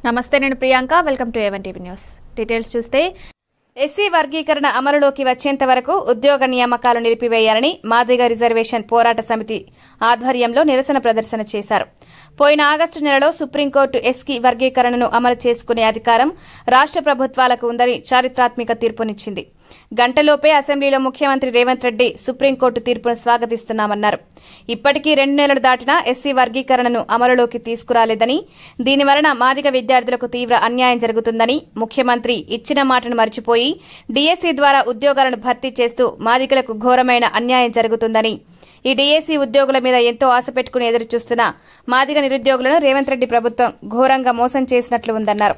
నమస్తే నేను Priyanka welcome to A one TV news details చూస్తే ఎస్సీ వర్గీకరణ అమలులోకి వచ్చేంత వరకు ఉద్యోగ నియామకాలు నిలిపివేయాలని మాదిగ రిజర్వేషన్ పోరాట సమితి ఆధ్వర్యంలో నిరసన ప్రదర్శన చేశారు పోయిన ఆగస్టు నెలలో సుప్రీంకోర్టు ఎస్సీ వర్గీకరణను అమలు చేసుకునే అధికారం రాష్ట ప్రభుత్వాలకు ఉందని చారిత్రాత్మక తీర్పునిచ్చింది గంటలోపే అసెంబ్లీలో ముఖ్యమంత్రి రేవంత్ రెడ్డి సుప్రీంకోర్టు తీర్పును స్వాగతిస్తున్నామన్నారు ఇప్పటికీ రెండు నెలలు దాటినా ఎస్సీ వర్గీకరణను అమలులోకి తీసుకురాలేదని దీనివలన మాదిగ విద్యార్థులకు తీవ్ర అన్యాయం జరుగుతుందని ముఖ్యమంత్రి ఇచ్చిన మాటను మర్చిపోయి డీఎస్సీ ద్వారా ఉద్యోగాలను భర్తీ చేస్తూ మాదిగలకు ఘోరమైన అన్యాయం జరుగుతుందని ఈ డీఎస్సీ ఉద్యోగుల మీద ఎంతో ఆశ పెట్టుకుని ఎదురుచూస్తున్న మాదిగ నిరుద్యోగులను రేవంత్ రెడ్డి ప్రభుత్వం ఘోరంగా మోసం చేసినట్లు ఉందన్నారు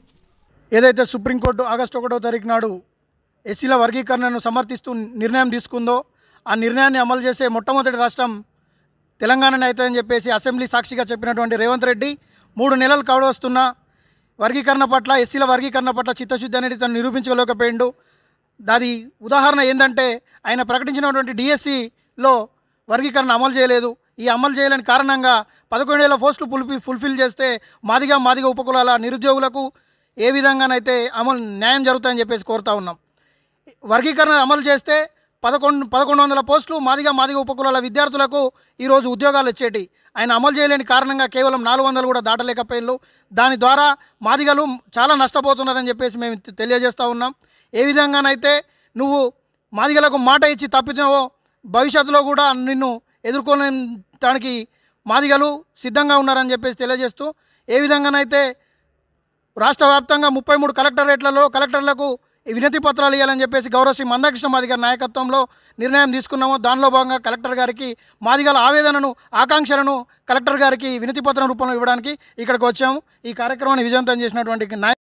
ఏదైతే సుప్రీంకోర్టు ఆగస్టు ఒకటో తారీఖు నాడు ఎస్సీల వర్గీకరణను సమర్థిస్తూ నిర్ణయం తీసుకుందో ఆ నిర్ణయాన్ని అమలు చేసే మొట్టమొదటి రాష్ట్రం తెలంగాణనే అవుతుందని చెప్పేసి అసెంబ్లీ సాక్షిగా చెప్పినటువంటి రేవంత్ రెడ్డి మూడు నెలలు కావస్తున్న వర్గీకరణ పట్ల ఎస్సీల వర్గీకరణ పట్ల చిత్తశుద్ధి అనేది తను నిరూపించలేకపోయిండు దాది ఉదాహరణ ఏంటంటే ఆయన ప్రకటించినటువంటి డిఎస్సిలో వర్గీకరణ అమలు చేయలేదు ఈ అమలు చేయలేని కారణంగా పదకొండు వేల పోస్టులు ఫుల్ఫి ఫుల్ఫిల్ చేస్తే మాదిగా మాదిగా ఉపకులాల నిరుద్యోగులకు ఏ విధంగానైతే అమలు న్యాయం జరుగుతాయని చెప్పేసి కోరుతా ఉన్నాం వర్గీకరణ అమలు చేస్తే పదకొండు పదకొండు వందల పోస్టులు మాదిగా మాదిగా ఉపకులాల విద్యార్థులకు ఈరోజు ఉద్యోగాలు వచ్చేటి ఆయన అమలు చేయలేని కారణంగా కేవలం నాలుగు వందలు కూడా దాటలేకపోయిళ్ళు దాని ద్వారా మాదిగలు చాలా నష్టపోతున్నారని చెప్పేసి మేము తె- తెలియజేస్తా ఉన్నాం ఏ విధంగానైతే నువ్వు మాదిగలకు మాట ఇచ్చి తప్పినావో భవిష్యత్తులో కూడా నిన్ను ఎదుర్కొనడానికి మాదిగలు సిద్ధంగా ఉన్నారని చెప్పేసి తెలియజేస్తూ ఏ విధంగానైతే రాష్ట్ర వ్యాప్తంగా ముప్పై మూడు కలెక్టరేట్లలో కలెక్టర్లకు ఈ వినతి పత్రాలు ఇవ్వాలని చెప్పేసి గౌరవశ్రీ మందకృష్ణ మాదిగారి నాయకత్వంలో నిర్ణయం తీసుకున్నాము దానిలో భాగంగా కలెక్టర్ గారికి మాదిగల ఆవేదనను ఆకాంక్షలను కలెక్టర్ గారికి వినతి పత్రం రూపంలో ఇవ్వడానికి ఇక్కడికి వచ్చాము ఈ కార్యక్రమాన్ని విజయవంతం చేసినటువంటి నాయ